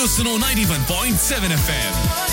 Suno 91.7 FM.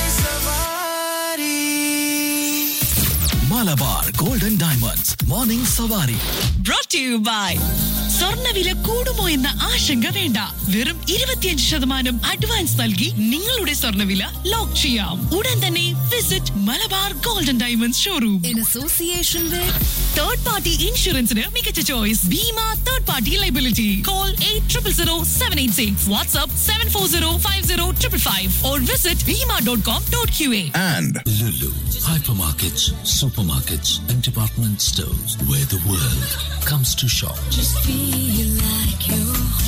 Malabar golden diamonds morning Savari brought to you by സ്വർണ്ണവില കൂടുമോ എന്ന ആശങ്ക വേണ്ട വെറും ഇരുപത്തിയഞ്ച് ശതമാനം അഡ്വാൻസ് നൽകി നിങ്ങളുടെ സ്വർണ്ണവില ലോക്ക് ചെയ്യാം ഉടൻ തന്നെ visit Malabar golden diamonds showroom in association with third party ഇൻഷുറൻസിന് മികച്ച choice Bhima third party liability call eight triple zero seven eight six WhatsApp seven four zero five zero triple five or visit Bhima dot com dot Q A and Lulu, hypermarkets, supermarkets, and department stores where the world comes to shop. feel like you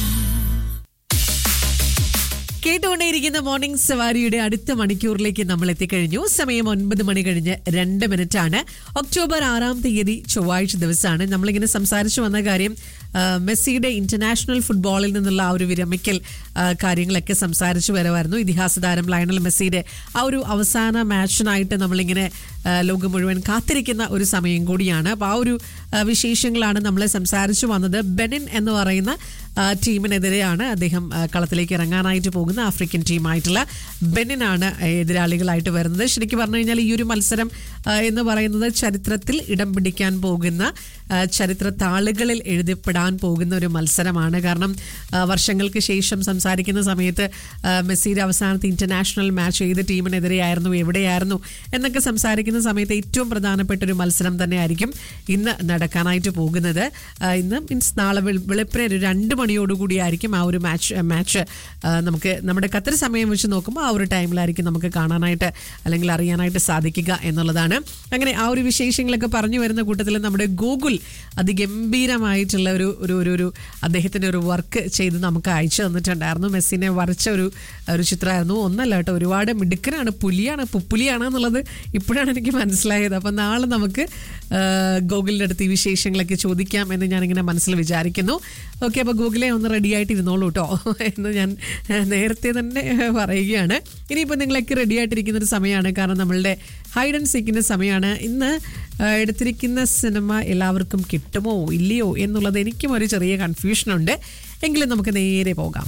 കേട്ടുകൊണ്ടേയിരിക്കുന്ന morning സവാരിയുടെ അടുത്ത മണിക്കൂറിലേക്ക് നമ്മൾ എത്തിക്കഴിഞ്ഞു സമയം ഒൻപത് മണി കഴിഞ്ഞ് രണ്ട് മിനിറ്റ് ആണ് ഒക്ടോബർ ആറാം തീയതി ചൊവ്വാഴ്ച ദിവസമാണ് നമ്മളിങ്ങനെ സംസാരിച്ചു വന്ന കാര്യം ആ, മെസ്സിയുടെ ഇന്റർനാഷണൽ ഫുട്ബോളിൽ നിന്നുള്ള ആ ഒരു വിരമിക്കൽ ആ, കാര്യങ്ങളൊക്കെ സംസാരിച്ചു വരുമായിരുന്നു ഇതിഹാസ താരം ലയണൽ മെസ്സിയുടെ ആ ഒരു അവസാന മാച്ചിനായിട്ട് നമ്മളിങ്ങനെ ആ, ലോകം മുഴുവൻ കാത്തിരിക്കുന്ന ഒരു സമയം കൂടിയാണ് അപ്പോൾ ആ ഒരു ആ, വിശേഷങ്ങളാണ് നമ്മൾ സംസാരിച്ചു വന്നത് ബെനിൻ എന്ന് പറയുന്ന ആ, ടീമിനെതിരെയാണ് അദ്ദേഹം ആ, കളത്തിലേക്ക് ഇറങ്ങാനായിട്ട് പോകുന്ന ആഫ്രിക്കൻ ടീമായിട്ടുള്ള ബെനിനാണ് എതിരാളികളായിട്ട് വരുന്നത് ശരിക്കും പറഞ്ഞു കഴിഞ്ഞാൽ ഈ ഒരു മത്സരം ആ, എന്ന് പറയുന്നത് ചരിത്രത്തിൽ ഇടം പിടിക്കാൻ പോകുന്ന ആ, ചരിത്ര താളുകളിൽ എഴുതപ്പെടാൻ പോകുന്ന ഒരു മത്സരമാണ് കാരണം ആ, വർഷങ്ങൾക്ക് ശേഷം സംസാരിക്കുന്ന സമയത്ത് ആ, മെസ്സിയുടെ അവസാനത്തെ ഇന്റർനാഷണൽ മാച്ച് ഏത് ടീമിനെതിരെയായിരുന്നു എവിടെയായിരുന്നു എന്നൊക്കെ സംസാരിക്കുന്ന സമയത്ത് ഏറ്റവും പ്രധാനപ്പെട്ട ഒരു മത്സരം തന്നെയായിരിക്കും ഇന്ന് നടക്കാനായിട്ട് പോകുന്നത് ആ, ഇന്ന് മീൻസ് നാളെ വെളു- വെളുപ്പിന് ഒരു രണ്ട് മണിയോടുകൂടിയായിരിക്കും ആ ഒരു മാച്ച് മാച്ച് ആ, നമുക്ക് നമ്മുടെ ഖത്തർ സമയം വെച്ച് നോക്കുമ്പോൾ ആ ഒരു ടൈമിലായിരിക്കും നമുക്ക് കാണാനായിട്ട് അല്ലെങ്കിൽ അറിയാനായിട്ട് സാധിക്കുക എന്നുള്ളതാണ് അങ്ങനെ ആ ഒരു വിശേഷങ്ങളൊക്കെ പറഞ്ഞു വരുന്ന കൂട്ടത്തിൽ നമ്മുടെ ഗൂഗിൾ അതിഗംഭീരമായിട്ടുള്ള ഒരു ഒരു ഒരു ഒരു അദ്ദേഹത്തിൻ്റെ ഒരു വർക്ക് ചെയ്ത് നമുക്ക് അയച്ചു തന്നിട്ടുണ്ടായിരുന്നു മെസ്സിനെ വരച്ച ഒരു ഒരു ചിത്രമായിരുന്നു ഒന്നല്ല കേട്ടോ ഒരുപാട് മിടുക്കനാണ് പുലിയാണ് പുപ്പുലിയാണ് എന്നുള്ളത് ഇപ്പോഴാണ് എനിക്ക് മനസ്സിലായത് അപ്പം നാളെ നമുക്ക് ആ, ഗൂഗിളിൻ്റെ അടുത്ത് ഈ വിശേഷങ്ങളൊക്കെ ചോദിക്കാം എന്ന് ഞാനിങ്ങനെ മനസ്സിൽ വിചാരിക്കുന്നു ഓക്കെ അപ്പോൾ ഗൂഗിളെ ഒന്ന് റെഡി ആയിട്ട് ഇരുന്നോളൂ കേട്ടോ എന്ന് ഞാൻ ആ, നേരത്തെ തന്നെ പറയുകയാണ് ഇനിയിപ്പോൾ നിങ്ങളൊക്കെ റെഡി ആയിട്ടിരിക്കുന്ന ഒരു സമയമാണ് കാരണം നമ്മളുടെ ഹൈഡ് ആൻഡ് സീക്കിൻ്റെ സമയമാണ് ഇന്ന് ആ, എടുത്തിരിക്കുന്ന സിനിമ എല്ലാവർക്കും കിട്ടുമോ ഇല്ലയോ എന്നുള്ളത് എനിക്കും ഒരു ചെറിയ കൺഫ്യൂഷനുണ്ട് എങ്കിലും നമുക്ക് നേരെ പോകാം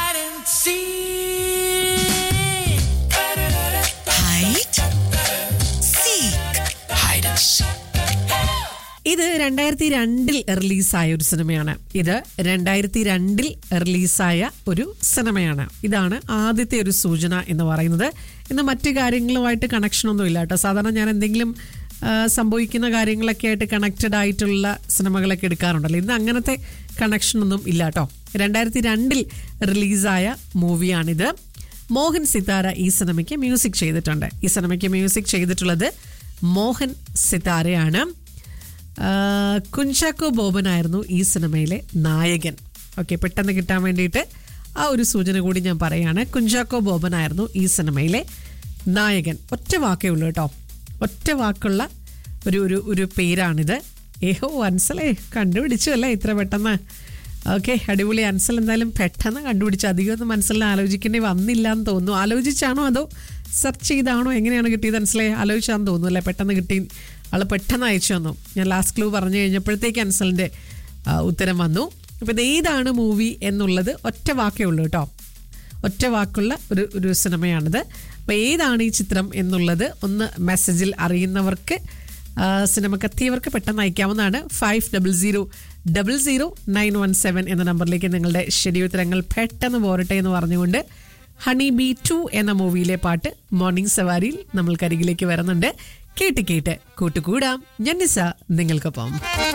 hide seek Hide and seek. ഇത് രണ്ടായിരത്തി രണ്ടിൽ റിലീസായ ഒരു സിനിമയാണ് ഇത് രണ്ടായിരത്തി രണ്ടിൽ റിലീസായ ഒരു സിനിമയാണ് ഇതാണ് ആദ്യത്തെ ഒരു സൂചന എന്ന് പറയുന്നത് ഇന്ന് മറ്റു കാര്യങ്ങളുമായിട്ട് കണക്ഷൻ ഒന്നും ഇല്ല കേട്ടോ സാധാരണ ഞാൻ എന്തെങ്കിലും ആ, സംഭവിക്കുന്ന കാര്യങ്ങളൊക്കെ ആയിട്ട് കണക്റ്റഡ് ആയിട്ടുള്ള സിനിമകളൊക്കെ എടുക്കാറുണ്ടല്ലോ ഇന്ന് അങ്ങനത്തെ കണക്ഷൻ ഒന്നും ഇല്ല കേട്ടോ രണ്ടായിരത്തി രണ്ടിൽ റിലീസായ മൂവിയാണിത് മോഹൻ സിതാര ഈ സിനിമയ്ക്ക് മ്യൂസിക് ചെയ്തിട്ടുണ്ട് ഈ സിനിമയ്ക്ക് മ്യൂസിക് ചെയ്തിട്ടുള്ളത് മോഹൻ സിതാരയാണ് ആഹ് കുഞ്ചാക്കോ ബോബനായിരുന്നു ഈ സിനിമയിലെ നായകൻ ഓക്കെ പെട്ടെന്ന് കിട്ടാൻ വേണ്ടിയിട്ട് ആ ഒരു സൂചന കൂടി ഞാൻ പറയാണ് കുഞ്ചാക്കോ ബോബനായിരുന്നു ഈ സിനിമയിലെ നായകൻ ഒറ്റ വാക്കേ ഉള്ളൂ കേട്ടോ ഒറ്റ വാക്കുള്ള ഒരു ഒരു ഒരു പേരാണിത് ഏഹോ അൻസലേ കണ്ടുപിടിച്ചു അല്ലേ ഇത്ര പെട്ടെന്ന് ഓക്കെ അടിപൊളി അൻസൽ എന്തായാലും പെട്ടെന്ന് കണ്ടുപിടിച്ചു അധികം ഒന്നും മനസ്സിൽ ആലോചിക്കേണ്ടി വന്നില്ല എന്ന് തോന്നുന്നു ആലോചിച്ചാണോ അതോ സെർച്ച് ചെയ്താണോ എങ്ങനെയാണ് കിട്ടിയത് അൻസലെ ആലോചിച്ചാന്ന് തോന്നുന്നു അല്ലേ പെട്ടെന്ന് കിട്ടി ആൾ പെട്ടെന്ന് അയച്ചു തന്നു ഞാൻ ലാസ്റ്റ് ക്ലൂ പറഞ്ഞു കഴിഞ്ഞപ്പോഴത്തേക്ക് അൻസലിൻ്റെ ആ, ഉത്തരം വന്നു അപ്പോൾ ഇത് ഏതാണ് മൂവി എന്നുള്ളത് ഒറ്റ വാക്കേ ഉള്ളൂ കേട്ടോ ഒറ്റ വാക്കുള്ള ഒരു ഒരു സിനിമയാണിത് അപ്പോൾ ഏതാണ് ഈ ചിത്രം എന്നുള്ളത് ഒന്ന് മെസ്സേജിൽ അറിയുന്നവർക്ക് ആ, സിനിമക്ക് എത്തിയവർക്ക് പെട്ടെന്ന് അയക്കാവുന്നതാണ് five double zero double zero nine one seven എന്ന നമ്പറിലേക്ക് നിങ്ങളുടെ ശരിയുത്തരങ്ങൾ പെട്ടെന്ന് പോരട്ടെ എന്ന് പറഞ്ഞുകൊണ്ട് ഹണി ബി ടു എന്ന മൂവിയിലെ പാട്ട് മോർണിംഗ് സവാരിയിൽ നമ്മൾക്കരികിലേക്ക് വരുന്നുണ്ട് കേട്ട് കേട്ട് കൂട്ടുകൂടാം ഞാൻ നിസ നിങ്ങൾക്കൊപ്പം